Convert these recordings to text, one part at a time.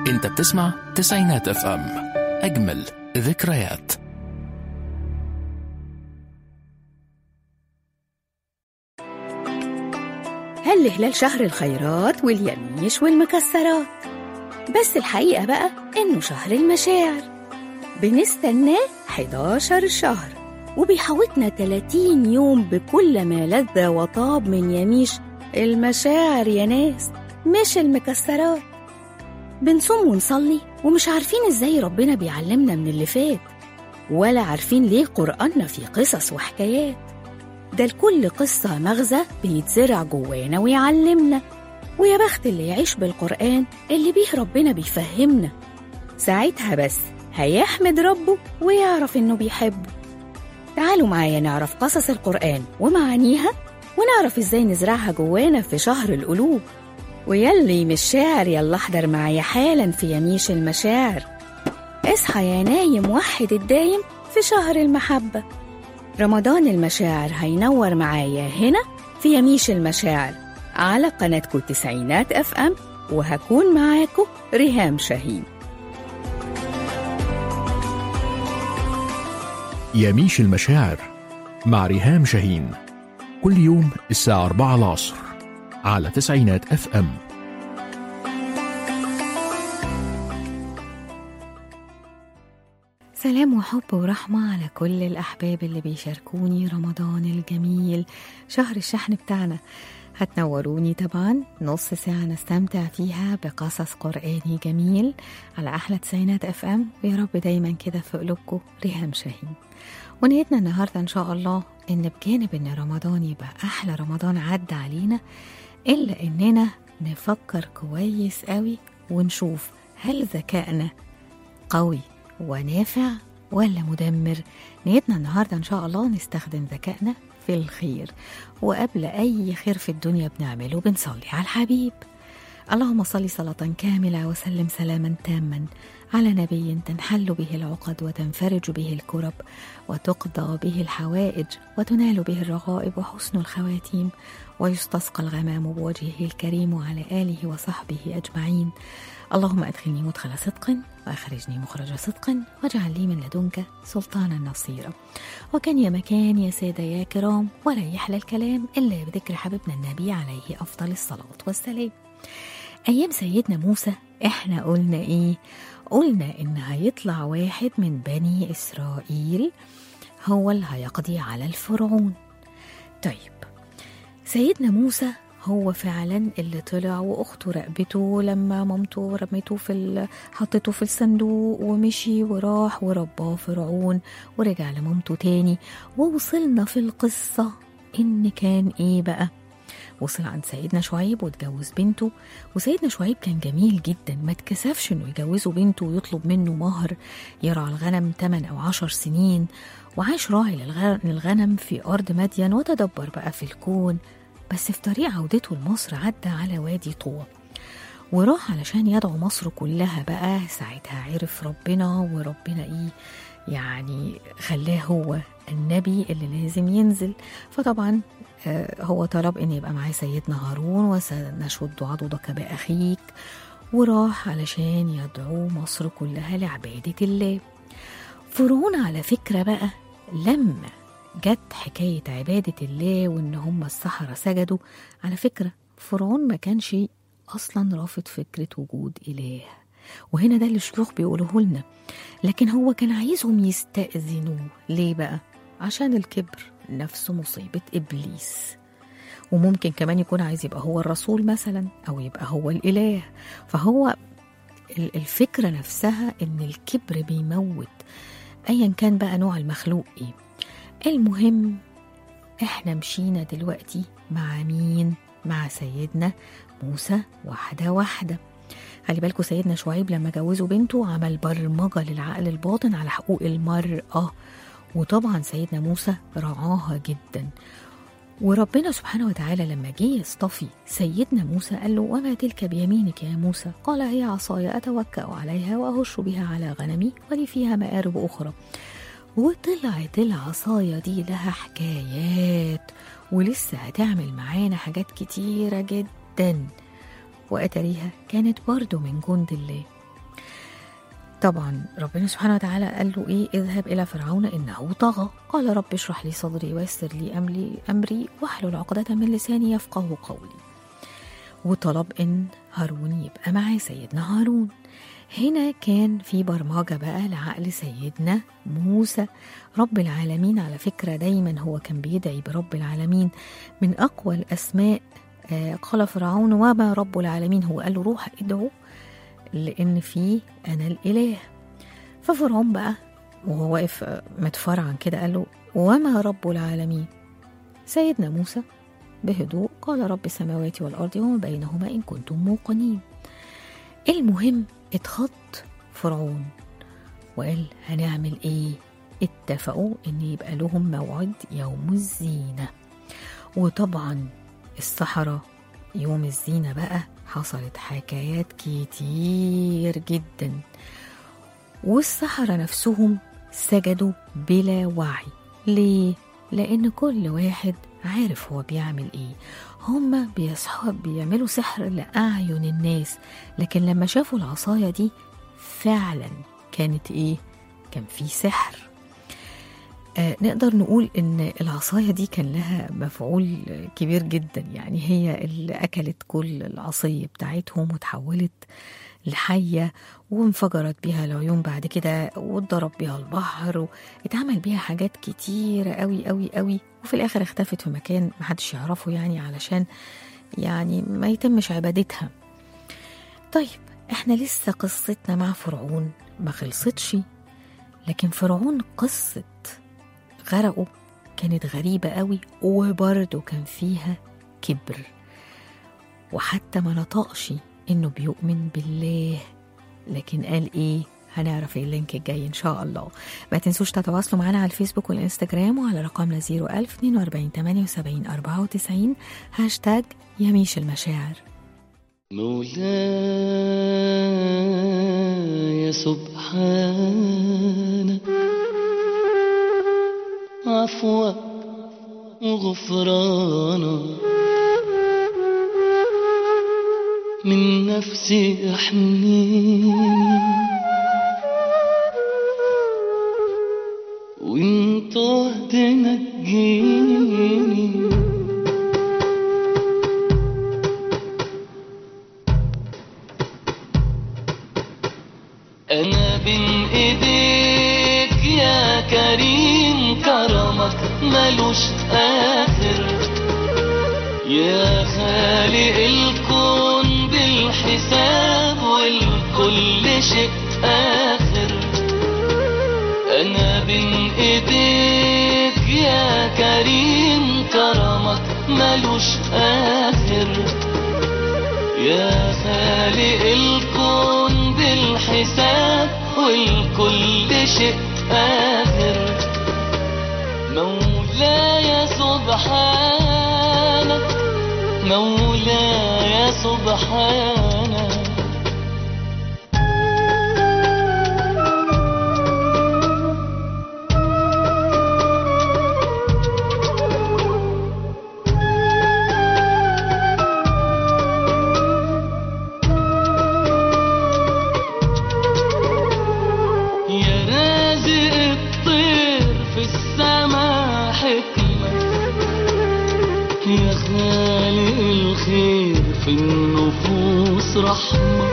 انت بتسمع تسعينات اف ام اجمل ذكريات هل هلال شهر الخيرات واليميش والمكسرات بس الحقيقة بقى إنه شهر المشاعر بنستناه 11 شهر وبيحوطنا 30 يوم بكل ما لذ وطاب من يميش المشاعر يا ناس مش المكسرات بنصوم ونصلي ومش عارفين ازاي ربنا بيعلمنا من اللي فات ولا عارفين ليه قرآننا فيه قصص وحكايات ده لكل قصة مغزى بيتزرع جوانا ويعلمنا ويا بخت اللي يعيش بالقرآن اللي بيه ربنا بيفهمنا ساعتها بس هيحمد ربه ويعرف إنه بيحبه تعالوا معايا نعرف قصص القرآن ومعانيها ونعرف إزاي نزرعها جوانا في شهر القلوب ويلي مش شاعر يلا احضر معايا حالا في يميش المشاعر اصحى يا نايم وحد الدايم في شهر المحبة رمضان المشاعر هينور معايا هنا في يميش المشاعر على قناتكم تسعينات اف ام وهكون معاكم ريهام شاهين يميش المشاعر مع ريهام شاهين كل يوم الساعة 4 العصر على تسعينات اف ام سلام وحب ورحمة على كل الأحباب اللي بيشاركوني رمضان الجميل شهر الشحن بتاعنا هتنوروني طبعا نص ساعة نستمتع فيها بقصص قرآني جميل على أحلى تسعينات أف أم ويا رب دايما كده في قلوبكم ريهام شاهين ونيتنا النهاردة إن شاء الله إن بجانب إن رمضان يبقى أحلى رمضان عدى علينا إلا إننا نفكر كويس قوي ونشوف هل ذكائنا قوي ونافع ولا مدمر نيتنا النهاردة إن شاء الله نستخدم ذكائنا في الخير وقبل أي خير في الدنيا بنعمله بنصلي على الحبيب اللهم صل صلاة كاملة وسلم سلاما تاما على نبي تنحل به العقد وتنفرج به الكرب وتقضى به الحوائج وتنال به الرغائب وحسن الخواتيم ويستسقى الغمام بوجهه الكريم وعلى آله وصحبه أجمعين اللهم أدخلني مدخل صدق وأخرجني مخرج صدق واجعل لي من لدنك سلطانا نصيرا وكان يا مكان يا سادة يا كرام ولا يحلى الكلام إلا بذكر حبيبنا النبي عليه أفضل الصلاة والسلام أيام سيدنا موسى إحنا قلنا إيه؟ قلنا إن هيطلع واحد من بني إسرائيل هو اللي هيقضي على الفرعون طيب سيدنا موسى هو فعلا اللي طلع واخته راقبته لما مامته رميته في ال... حطته في الصندوق ومشي وراح ورباه فرعون ورجع لمامته تاني ووصلنا في القصه ان كان ايه بقى وصل عند سيدنا شعيب واتجوز بنته وسيدنا شعيب كان جميل جدا ما اتكسفش انه يجوزه بنته ويطلب منه مهر يرعى الغنم 8 او 10 سنين وعاش راعي للغ- للغنم في ارض مدين وتدبر بقى في الكون بس في طريق عودته لمصر عدى على وادي طوى وراح علشان يدعو مصر كلها بقى ساعتها عرف ربنا وربنا ايه يعني خلاه هو النبي اللي لازم ينزل فطبعا آه، هو طلب ان يبقى معاه سيدنا هارون وسنشد عضدك باخيك وراح علشان يدعو مصر كلها لعبادة الله فرعون على فكرة بقى لما جت حكاية عبادة الله وإن هم السحرة سجدوا على فكرة فرعون ما كانش أصلا رافض فكرة وجود إله وهنا ده اللي الشيوخ بيقولوه لنا لكن هو كان عايزهم يستأذنوه ليه بقى؟ عشان الكبر نفسه مصيبة إبليس وممكن كمان يكون عايز يبقى هو الرسول مثلا أو يبقى هو الإله فهو ال- الفكرة نفسها إن الكبر بيموت أيا كان بقى نوع المخلوق إيه المهم إحنا مشينا دلوقتي مع مين؟ مع سيدنا موسى واحدة واحدة خلي بالكوا سيدنا شعيب لما جوزوا بنته عمل برمجة للعقل الباطن على حقوق المرأة وطبعا سيدنا موسى رعاها جدا وربنا سبحانه وتعالى لما جه يصطفي سيدنا موسى قال له وما تلك بيمينك يا موسى قال هي عصاي أتوكأ عليها وأهش بها على غنمي ولي فيها مآرب أخرى وطلعت العصاية دي لها حكايات ولسه هتعمل معانا حاجات كتيرة جدا وأتريها كانت برضو من جند الله طبعا ربنا سبحانه وتعالى قال له ايه اذهب الى فرعون انه طغى قال رب اشرح لي صدري ويسر لي امري امري واحلل عقدة من لساني يفقه قولي وطلب ان هارون يبقى معاه سيدنا هارون هنا كان في برمجة بقى لعقل سيدنا موسى رب العالمين على فكرة دايما هو كان بيدعي برب العالمين من أقوى الأسماء آه، قال فرعون وما رب العالمين هو قال له روح ادعو لأن في أنا الإله ففرعون بقى وهو واقف آه، متفرعن كده قال له وما رب العالمين سيدنا موسى بهدوء قال رب السماوات والأرض وما بينهما إن كنتم موقنين المهم اتخض فرعون وقال هنعمل ايه اتفقوا ان يبقى لهم موعد يوم الزينة وطبعا السحرة يوم الزينة بقى حصلت حكايات كتير جدا والسحرة نفسهم سجدوا بلا وعي ليه؟ لأن كل واحد عارف هو بيعمل ايه هما بيصحوا بيعملوا سحر لأعين الناس لكن لما شافوا العصاية دي فعلا كانت ايه كان في سحر آه نقدر نقول ان العصاية دي كان لها مفعول كبير جدا يعني هي اللي اكلت كل العصية بتاعتهم وتحولت لحية وانفجرت بيها العيون بعد كده واتضرب بيها البحر واتعمل بيها حاجات كتيرة قوي قوي قوي وفي الآخر اختفت في مكان محدش يعرفه يعني علشان يعني ما يتمش عبادتها طيب احنا لسه قصتنا مع فرعون ما خلصتش لكن فرعون قصة غرقه كانت غريبة قوي وبرضه كان فيها كبر وحتى ما نطقش انه بيؤمن بالله لكن قال ايه هنعرف اللينك الجاي ان شاء الله ما تنسوش تتواصلوا معنا على الفيسبوك والانستجرام وعلى رقمنا 01000 42 78 94 هاشتاج يميش المشاعر مولاي سبحانك عفوك وغفرانك من نفسي احميني وان تهت نجيني أنا بين إيديك يا كريم كرمك ملوش آخر يا خالق الكون بالحساب والكل شيء آخر أنا بين إيديك يا كريم كرمك ملوش آخر يا خالق الكون بالحساب والكل شيء آخر مولاي سبحانك مولاي سبحانك يا رازق الطير في السما حكمة يا خالق الخير في النفوس رحمة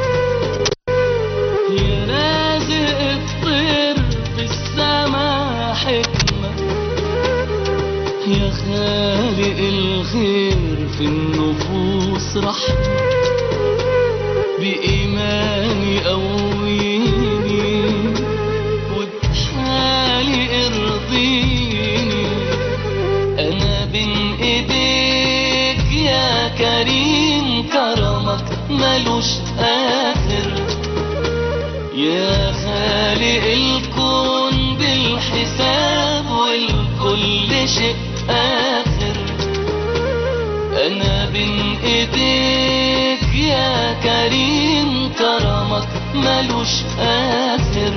يا رازق الطير في السما حكمة يا خالق الخير في النفوس رحمة بإيماني قويني وبحالي ارضيني أنا بين إيديك يا كريم كرمك ملوش آخر يا خالق الكون بالحساب والكل شيء آخر أنا بين إيديك يا كريم كرمك ملوش آخر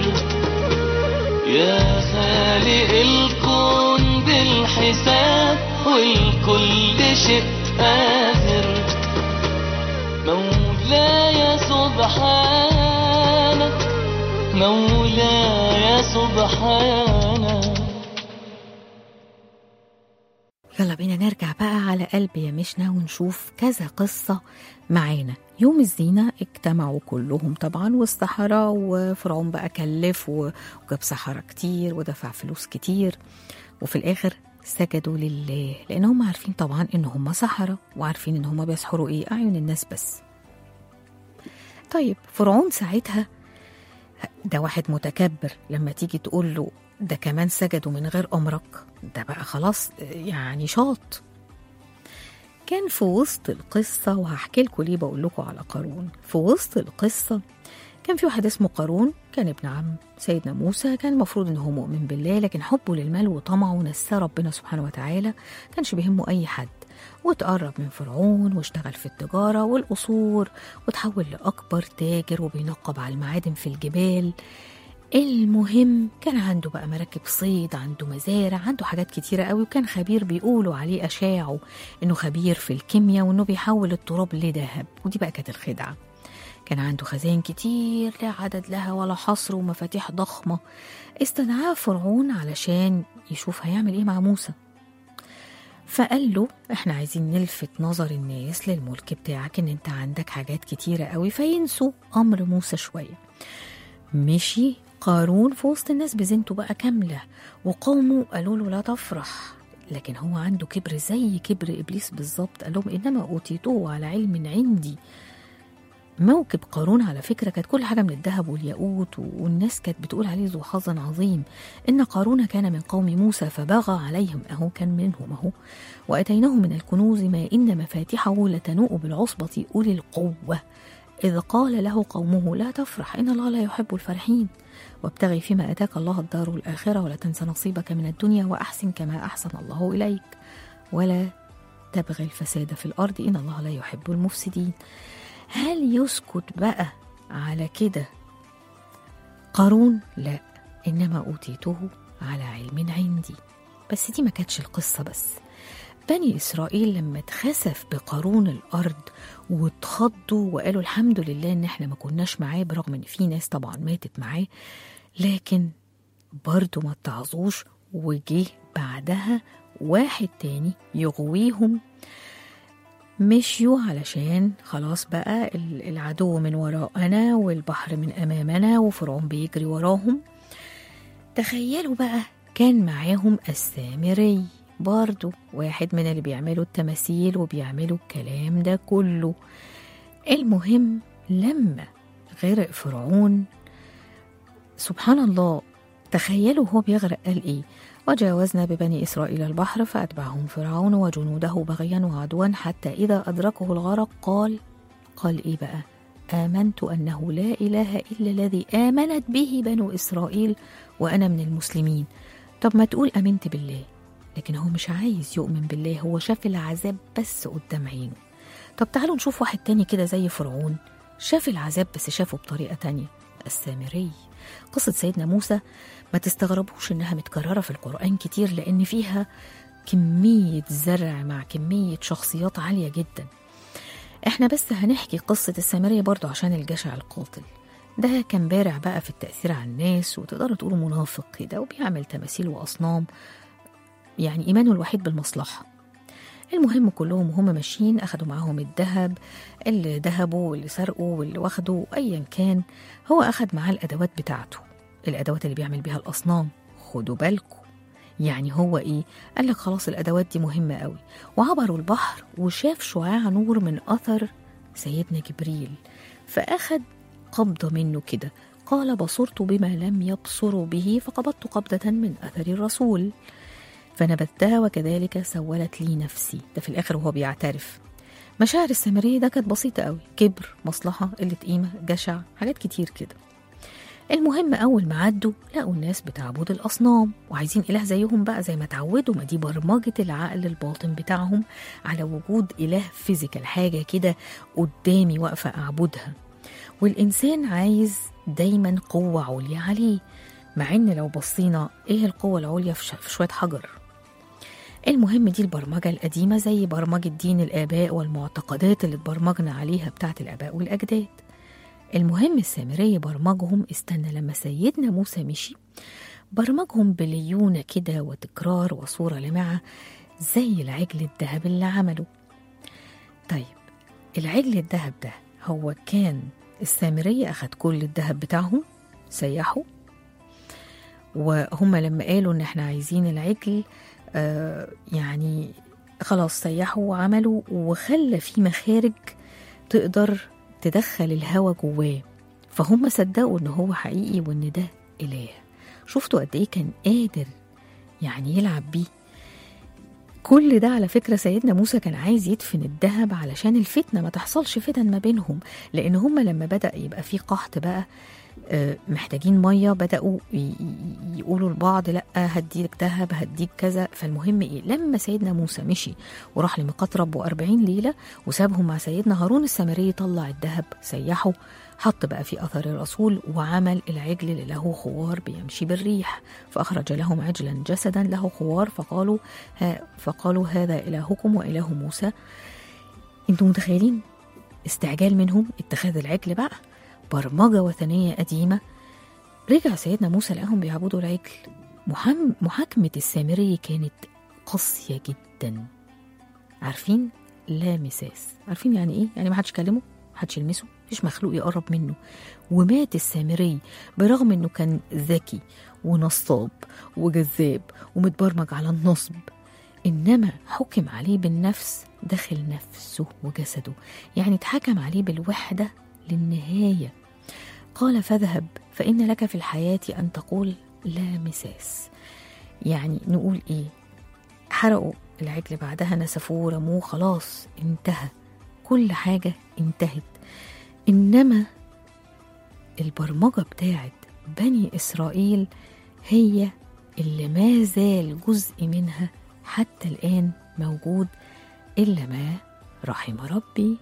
يا خالق الكون بالحساب والكل شيء آخر مولاي سبحانك مولاي سبحانك يلا بينا نرجع بقى على قلب يا مشنا ونشوف كذا قصة معانا يوم الزينة اجتمعوا كلهم طبعا والسحرة وفرعون بقى كلف و- وجاب سحرة كتير ودفع فلوس كتير وفي الآخر سجدوا لله لأن هم عارفين طبعا إن هم سحرة وعارفين إن هم بيسحروا إيه أعين الناس بس طيب فرعون ساعتها ده واحد متكبر لما تيجي تقول له ده كمان سجدوا من غير أمرك ده بقى خلاص يعني شاط كان في وسط القصة وهحكي لكم ليه بقول لكم على قارون في وسط القصة كان في واحد اسمه قارون كان ابن عم سيدنا موسى كان المفروض ان هو مؤمن بالله لكن حبه للمال وطمعه نساه ربنا سبحانه وتعالى كانش بيهمه اي حد واتقرب من فرعون واشتغل في التجارة والقصور وتحول لأكبر تاجر وبينقب على المعادن في الجبال المهم كان عنده بقى مراكب صيد عنده مزارع عنده حاجات كتيرة قوي وكان خبير بيقولوا عليه أشاعه إنه خبير في الكيمياء وإنه بيحول التراب لذهب ودي بقى كانت الخدعة كان عنده خزائن كتير لا عدد لها ولا حصر ومفاتيح ضخمة استدعاه فرعون علشان يشوف هيعمل ايه مع موسى فقال له احنا عايزين نلفت نظر الناس للملك بتاعك ان انت عندك حاجات كتيرة قوي فينسوا امر موسى شوية مشي قارون في وسط الناس بزينته بقى كاملة وقومه قالوا له لا تفرح لكن هو عنده كبر زي كبر إبليس بالظبط قال لهم إنما أوتيته على علم عندي موكب قارون على فكرة كانت كل حاجة من الذهب والياقوت والناس كانت بتقول عليه ذو حظ عظيم إن قارون كان من قوم موسى فبغى عليهم أهو كان منهم أهو وأتيناه من الكنوز ما إن مفاتحه لتنوء بالعصبة أولي القوة إذ قال له قومه لا تفرح إن الله لا يحب الفرحين وابتغي فيما أتاك الله الدار الآخرة ولا تنس نصيبك من الدنيا وأحسن كما أحسن الله إليك ولا تبغي الفساد في الأرض إن الله لا يحب المفسدين هل يسكت بقى على كده قارون لا إنما أوتيته على علم عندي بس دي ما كانتش القصة بس بني إسرائيل لما اتخسف بقارون الأرض واتخضوا وقالوا الحمد لله إن إحنا ما كناش معاه برغم إن في ناس طبعا ماتت معاه لكن برضه ما اتعظوش وجه بعدها واحد تاني يغويهم مشيوا علشان خلاص بقى ال- العدو من وراءنا والبحر من أمامنا وفرعون بيجري وراهم تخيلوا بقى كان معاهم السامري برضو واحد من اللي بيعملوا التماثيل وبيعملوا الكلام ده كله المهم لما غرق فرعون سبحان الله تخيلوا هو بيغرق قال ايه وجاوزنا ببني إسرائيل البحر فأتبعهم فرعون وجنوده بغيا وعدوا حتى إذا أدركه الغرق قال قال إيه بقى آمنت أنه لا إله إلا الذي آمنت به بنو إسرائيل وأنا من المسلمين طب ما تقول آمنت بالله لكن هو مش عايز يؤمن بالله هو شاف العذاب بس قدام عينه طب تعالوا نشوف واحد تاني كده زي فرعون شاف العذاب بس شافه بطريقة تانية السامري قصة سيدنا موسى ما تستغربوش إنها متكررة في القرآن كتير لأن فيها كمية زرع مع كمية شخصيات عالية جدا احنا بس هنحكي قصة السامرية برضو عشان الجشع القاتل ده كان بارع بقى في التأثير على الناس وتقدروا تقولوا منافق كده وبيعمل تماثيل وأصنام يعني إيمانه الوحيد بالمصلحة المهم كلهم وهم ماشيين أخدوا معاهم الذهب اللي ذهبوا واللي سرقوا واللي واخدوا أيا كان هو أخد معاه الأدوات بتاعته الأدوات اللي بيعمل بيها الأصنام خدوا بالكم يعني هو إيه؟ قال لك خلاص الأدوات دي مهمة قوي وعبروا البحر وشاف شعاع نور من أثر سيدنا جبريل فأخد قبضة منه كده قال بصرت بما لم يبصروا به فقبضت قبضة من أثر الرسول فنبذتها وكذلك سولت لي نفسي ده في الآخر وهو بيعترف مشاعر السامرية ده كانت بسيطة قوي كبر مصلحة قلة قيمة جشع حاجات كتير كده المهم أول ما عدوا لقوا الناس بتعبد الأصنام وعايزين إله زيهم بقى زي ما اتعودوا ما دي برمجة العقل الباطن بتاعهم على وجود إله فيزيكال حاجة كده قدامي واقفة أعبدها والإنسان عايز دايما قوة عليا عليه مع إن لو بصينا إيه القوة العليا في ش- في شوية حجر المهم دي البرمجة القديمة زي برمجة دين الآباء والمعتقدات اللي اتبرمجنا عليها بتاعت الآباء والأجداد المهم السامري برمجهم استنى لما سيدنا موسى مشي برمجهم بليونة كده وتكرار وصورة لمعة زي العجل الذهب اللي عمله طيب العجل الذهب ده هو كان السامرية أخد كل الذهب بتاعهم سيحوا وهم لما قالوا إن إحنا عايزين العجل آه يعني خلاص سيحوا وعملوا وخلى في مخارج تقدر تدخل الهوا جواه فهم صدقوا إن هو حقيقي وإن ده إله شفتوا قد إيه كان قادر يعني يلعب بيه كل ده على فكرة سيدنا موسى كان عايز يدفن الذهب علشان الفتنة ما تحصلش فتن ما بينهم لأن هم لما بدأ يبقى في قحط بقى آه، محتاجين مية بدأوا ي- ي- يقولوا لبعض لأ هديك ذهب هديك كذا فالمهم إيه لما سيدنا موسى مشي وراح لميقات ربه 40 ليلة وسابهم مع سيدنا هارون السامري طلع الذهب سيحه حط بقى في أثر الرسول وعمل العجل اللي له خوار بيمشي بالريح فأخرج لهم عجلا جسدا له خوار فقالوا ها فقالوا هذا إلهكم وإله موسى انتم متخيلين استعجال منهم اتخاذ العجل بقى برمجة وثنية قديمة رجع سيدنا موسى لقاهم بيعبدوا العجل محم محاكمة السامري كانت قاسية جدا عارفين لا مساس عارفين يعني ايه يعني ما حدش كلمه ما حدش يلمسه مفيش مخلوق يقرب منه ومات السامري برغم انه كان ذكي ونصاب وجذاب ومتبرمج على النصب انما حكم عليه بالنفس داخل نفسه وجسده يعني اتحكم عليه بالوحده للنهايه قال فاذهب فان لك في الحياه ان تقول لا مساس يعني نقول ايه حرقوا العجل بعدها نسفوه رموه خلاص انتهى كل حاجه انتهت انما البرمجه بتاعت بني اسرائيل هي اللي ما زال جزء منها حتى الان موجود الا ما رحم ربي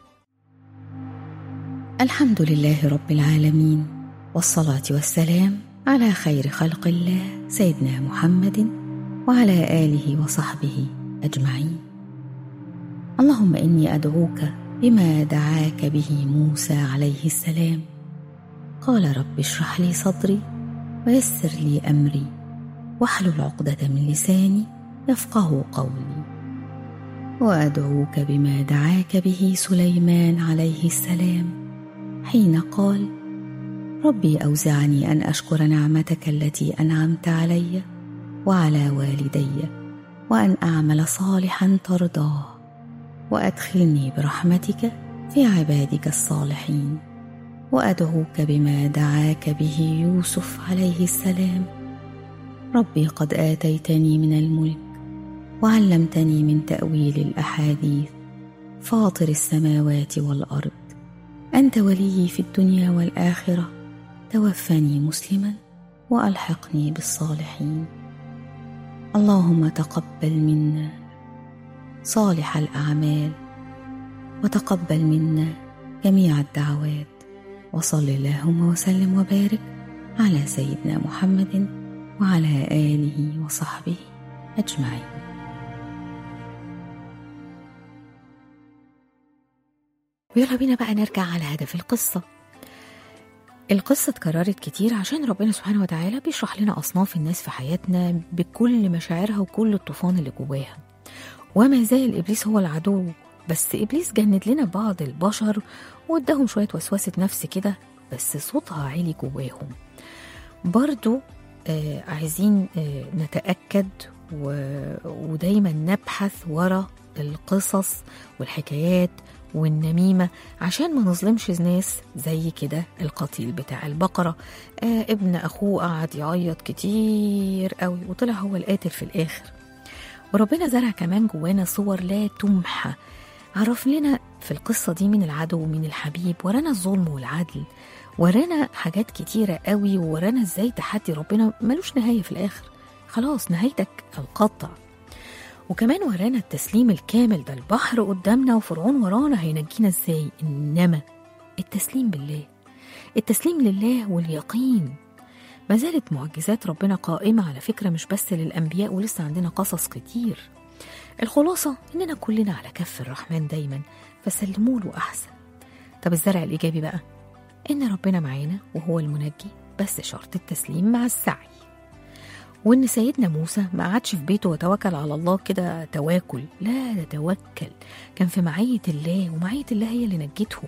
الحمد لله رب العالمين والصلاه والسلام على خير خلق الله سيدنا محمد وعلى اله وصحبه اجمعين اللهم اني ادعوك بما دعاك به موسى عليه السلام قال رب اشرح لي صدري ويسر لي امري واحلل عقده من لساني يفقه قولي وادعوك بما دعاك به سليمان عليه السلام حين قال ربي اوزعني ان اشكر نعمتك التي انعمت علي وعلى والدي وان اعمل صالحا ترضاه وادخلني برحمتك في عبادك الصالحين وادعوك بما دعاك به يوسف عليه السلام ربي قد اتيتني من الملك وعلمتني من تاويل الاحاديث فاطر السماوات والارض انت وليي في الدنيا والاخره توفني مسلما والحقني بالصالحين اللهم تقبل منا صالح الاعمال وتقبل منا جميع الدعوات وصل اللهم وسلم وبارك على سيدنا محمد وعلى اله وصحبه اجمعين ويلا بينا بقى نرجع على هدف القصه القصة اتكررت كتير عشان ربنا سبحانه وتعالى بيشرح لنا أصناف الناس في حياتنا بكل مشاعرها وكل الطوفان اللي جواها وما زال إبليس هو العدو بس إبليس جند لنا بعض البشر واداهم شوية وسوسة نفس كده بس صوتها عالي جواهم برضو آه عايزين آه نتأكد و... ودايما نبحث ورا القصص والحكايات والنميمة عشان ما نظلمش ناس زي كده القتيل بتاع البقرة آه ابن أخوه قعد يعيط كتير قوي وطلع هو القاتل في الآخر وربنا زرع كمان جوانا صور لا تمحى عرف لنا في القصة دي من العدو ومن الحبيب ورانا الظلم والعدل ورانا حاجات كتيرة قوي ورانا ازاي تحدي ربنا ملوش نهاية في الآخر خلاص نهايتك القطع وكمان ورانا التسليم الكامل ده البحر قدامنا وفرعون ورانا هينجينا ازاي انما التسليم بالله التسليم لله واليقين ما زالت معجزات ربنا قائمة على فكرة مش بس للأنبياء ولسه عندنا قصص كتير الخلاصة إننا كلنا على كف الرحمن دايما فسلموا له أحسن طب الزرع الإيجابي بقى إن ربنا معانا وهو المنجي بس شرط التسليم مع السعي وإن سيدنا موسى ما قعدش في بيته وتوكل على الله كده تواكل لا ده توكل كان في معية الله ومعية الله هي اللي نجتهم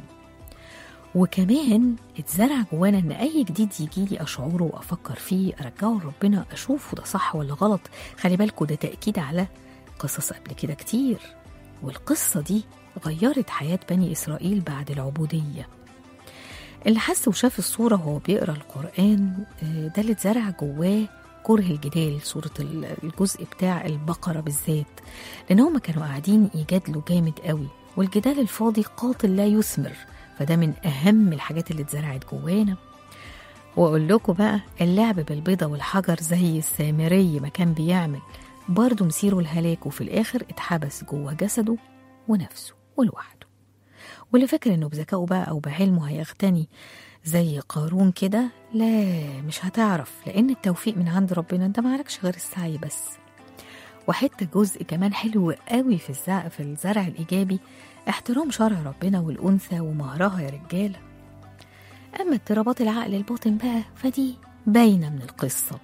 وكمان اتزرع جوانا ان اي جديد يجي لي اشعره وافكر فيه ارجعه لربنا اشوفه ده صح ولا غلط خلي بالكوا ده تاكيد على قصص قبل كده كتير والقصه دي غيرت حياه بني اسرائيل بعد العبوديه اللي حس وشاف الصوره وهو بيقرا القران آه، ده اللي اتزرع جواه كره الجدال صورة ال- الجزء بتاع البقرة بالذات لأن هما كانوا قاعدين يجادلوا جامد قوي والجدال الفاضي قاتل لا يثمر فده من أهم الحاجات اللي اتزرعت جوانا وأقول لكم بقى اللعب بالبيضة والحجر زي السامري ما كان بيعمل برضه مسيره الهلاك وفي الآخر اتحبس جوه جسده ونفسه ولوحده واللي فاكر انه بذكائه بقى او بعلمه هيغتني زي قارون كده لا مش هتعرف لان التوفيق من عند ربنا انت معلكش غير السعي بس وحتى جزء كمان حلو قوي في الزرع في الزرع الايجابي احترام شرع ربنا والانثى ومهرها يا رجاله اما اضطرابات العقل الباطن بقى فدي باينه من القصه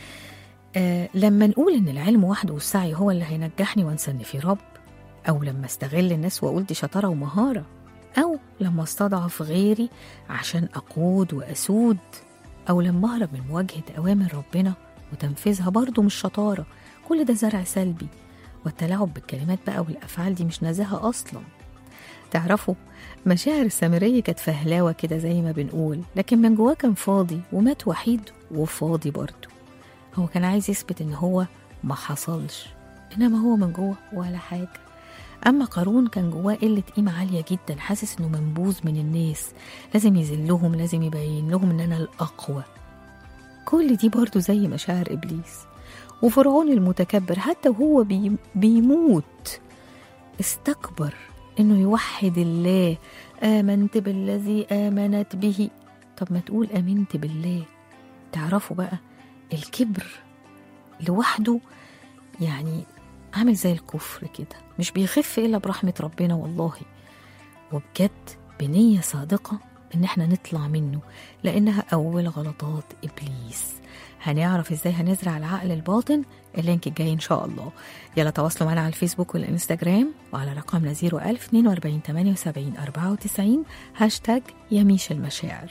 آه لما نقول ان العلم وحده والسعي هو اللي هينجحني وانسى ان في رب او لما استغل الناس واقول دي شطاره ومهاره او لما استضعف غيري عشان اقود واسود او لما اهرب من مواجهه اوامر ربنا وتنفيذها برضه مش شطاره كل ده زرع سلبي والتلاعب بالكلمات بقى والافعال دي مش نزاهه اصلا تعرفوا مشاعر السامرية كانت فهلاوة كده زي ما بنقول لكن من جواه كان فاضي ومات وحيد وفاضي برضه هو كان عايز يثبت ان هو ما حصلش انما هو من جوه ولا حاجة اما قارون كان جواه قلة قيمة عالية جدا حاسس انه منبوذ من الناس لازم يذلهم لازم يبين لهم ان انا الاقوى كل دي برضه زي مشاعر ابليس وفرعون المتكبر حتى وهو بي بيموت استكبر انه يوحد الله امنت بالذي امنت به طب ما تقول امنت بالله تعرفوا بقى الكبر لوحده يعني عامل زي الكفر كده مش بيخف الا برحمه ربنا والله وبجد بنيه صادقه ان احنا نطلع منه لانها اول غلطات ابليس هنعرف ازاي هنزرع العقل الباطن اللينك الجاي ان شاء الله يلا تواصلوا معنا على الفيسبوك والانستجرام وعلى رقمنا 01000 42 78 94 هاشتاج يميش المشاعر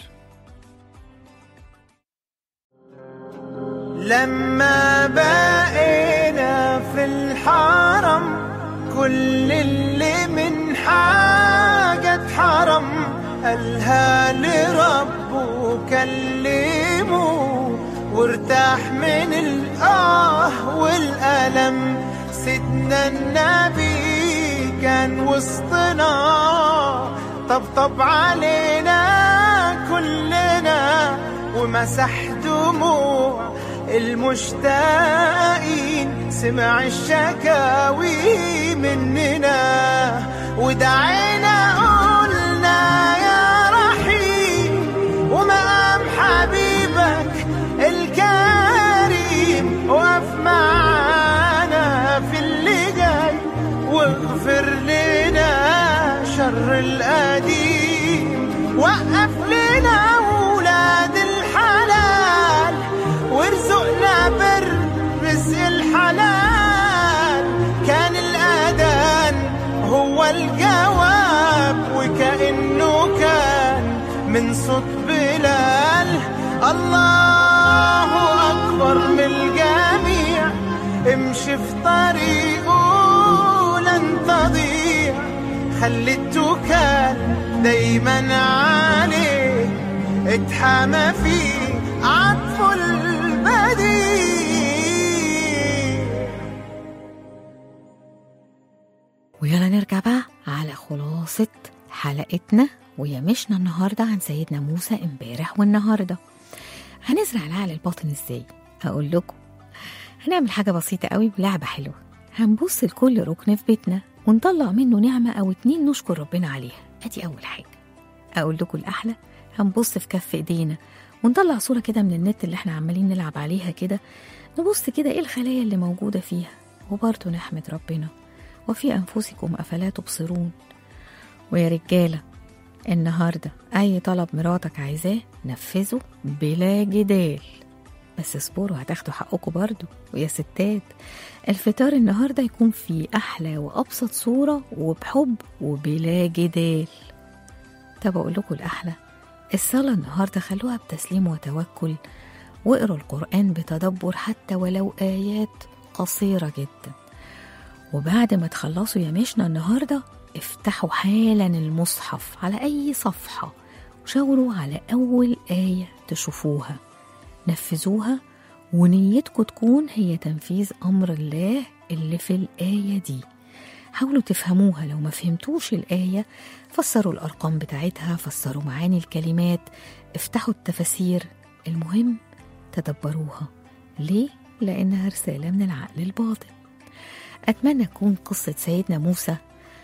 لما بقينا في الحرم كل اللي من حاجة اتحرم قالها لربه كلمه وارتاح من الآه والألم سيدنا النبي كان وسطنا طبطب علينا كلنا ومسح دموع المشتاقين سمع الشكاوي مننا ودعينا قلنا يا رحيم ومقام حبيبك الكريم وقف معانا في اللي جاي واغفر لنا شر القديم وقف لنا ولاد الحلال وارزقنا بر رزق الحلال كان الأذان هو الجواب وكأنه كان من صوت بلال الله أكبر من الجميع امشي في طريقه لن تضيع خلي التوكال دايما عليه اتحمى فيه عطف البديع ويلا نرجع بقى على خلاصة حلقتنا ويمشنا النهاردة عن سيدنا موسى امبارح والنهاردة هنزرع العقل الباطن ازاي اقول لكم هنعمل حاجة بسيطة قوي بلعبة حلوة هنبص لكل ركن في بيتنا ونطلع منه نعمة أو اتنين نشكر ربنا عليها أدي أول حاجة أقول لكم الأحلى هنبص في كف إيدينا ونطلع صورة كده من النت اللي احنا عمالين نلعب عليها كده نبص كده ايه الخلايا اللي موجودة فيها وبرضه نحمد ربنا وفي أنفسكم أفلا تبصرون ويا رجالة النهاردة أي طلب مراتك عايزاه نفذه بلا جدال بس اصبروا هتاخدوا حقكم برضو ويا ستات الفطار النهاردة يكون في أحلى وأبسط صورة وبحب وبلا جدال طب أقول لكم الأحلى الصلاة النهاردة خلوها بتسليم وتوكل واقروا القرآن بتدبر حتى ولو آيات قصيرة جدا وبعد ما تخلصوا يا مشنا النهاردة افتحوا حالا المصحف على أي صفحة وشاوروا على أول آية تشوفوها نفذوها ونيتكم تكون هي تنفيذ أمر الله اللي في الآية دي حاولوا تفهموها لو ما فهمتوش الآية فسروا الأرقام بتاعتها فسروا معاني الكلمات افتحوا التفاسير المهم تدبروها ليه؟ لأنها رسالة من العقل الباطن أتمنى تكون قصة سيدنا موسى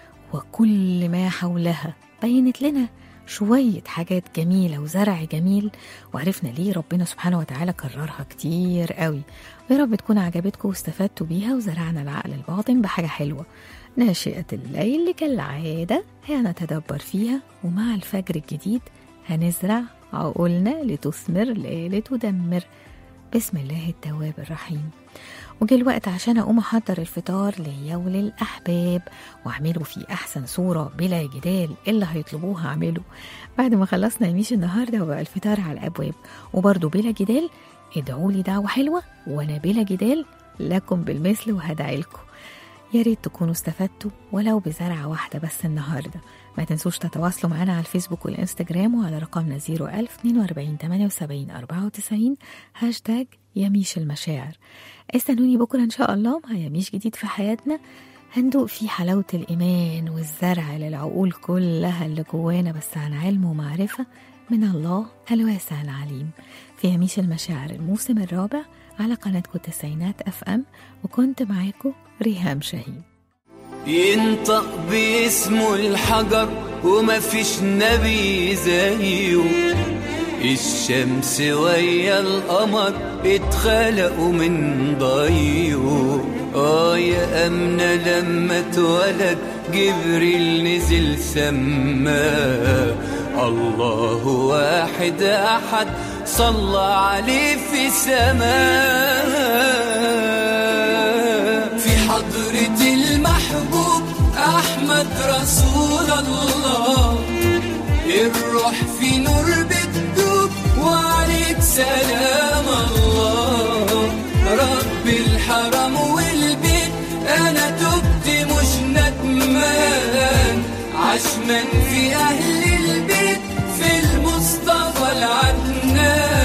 وكل ما حولها بينت لنا شوية حاجات جميلة وزرع جميل وعرفنا ليه ربنا سبحانه وتعالى كررها كتير قوي ويا رب تكون عجبتكم واستفدتوا بيها وزرعنا العقل الباطن بحاجة حلوة ناشئة الليل كالعادة هنتدبر فيها ومع الفجر الجديد هنزرع عقولنا لتثمر لا لتدمر بسم الله التواب الرحيم وجه الوقت عشان أقوم أحضر الفطار ليا وللأحباب وأعمله في أحسن صورة بلا جدال اللي هيطلبوه هعمله بعد ما خلصنا يميش النهاردة وبقى الفطار على الأبواب وبرضه بلا جدال ادعوا لي دعوة حلوة وأنا بلا جدال لكم بالمثل وهدعي لكم يا ريت تكونوا استفدتوا ولو بزرعة واحدة بس النهاردة ما تنسوش تتواصلوا معنا على الفيسبوك والإنستجرام وعلى رقمنا 01000 42 78 94 هاشتاج يميش المشاعر استنوني بكرة إن شاء الله مع يميش جديد في حياتنا هندوق فيه حلاوة الإيمان والزرع للعقول كلها اللي جوانا بس عن علم ومعرفة من الله الواسع العليم في يميش المشاعر الموسم الرابع على قناتكم التسعينات اف ام وكنت معاكم ريهام شاهين ينطق باسمه الحجر وما فيش نبي زيه الشمس ويا القمر اتخلقوا من ضيه اه يا أمنة لما اتولد جبريل نزل سما الله واحد أحد صلى عليه في سماء في حضرة المحبوب أحمد رسول الله الروح في نور بتدوب وعليك سلام الله رب الحرم والبيت أنا تبت مش ندمان عشمان في أهل البيت في المصطفى العدنان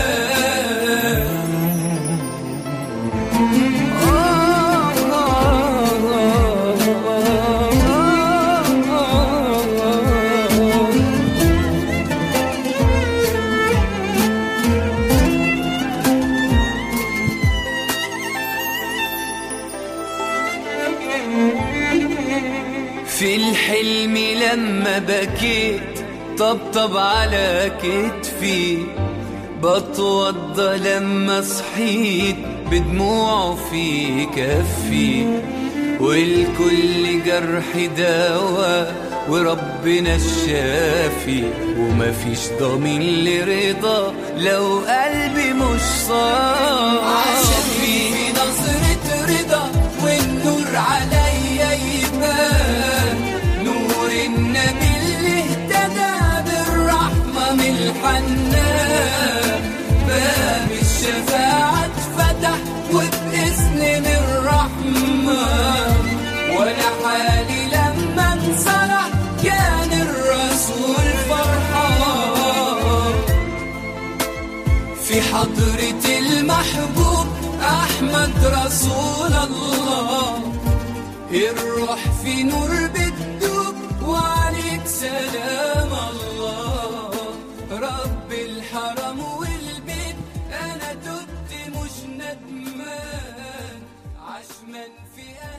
في الحلم لما بكيت طبطب على كتفي بتوضى لما صحيت بدموعه في كفي والكل جرح دواء وربنا الشافي ومفيش ضمين لرضا لو قلبي مش صافي عشان في نظرة رضا والنور عليا يبان نور النبي اللي اهتدى بالرحمة من الحنان باب الشفاعة اتفتح وبإذن من الرحمن وانا حالي لما انصلح كان الرسول فرحان في حضرة المحبوب أحمد رسول الله الروح في نور بتدوب وعليك سلام الله رب الحرم والبيت أنا تبت مش ندمان عشمان في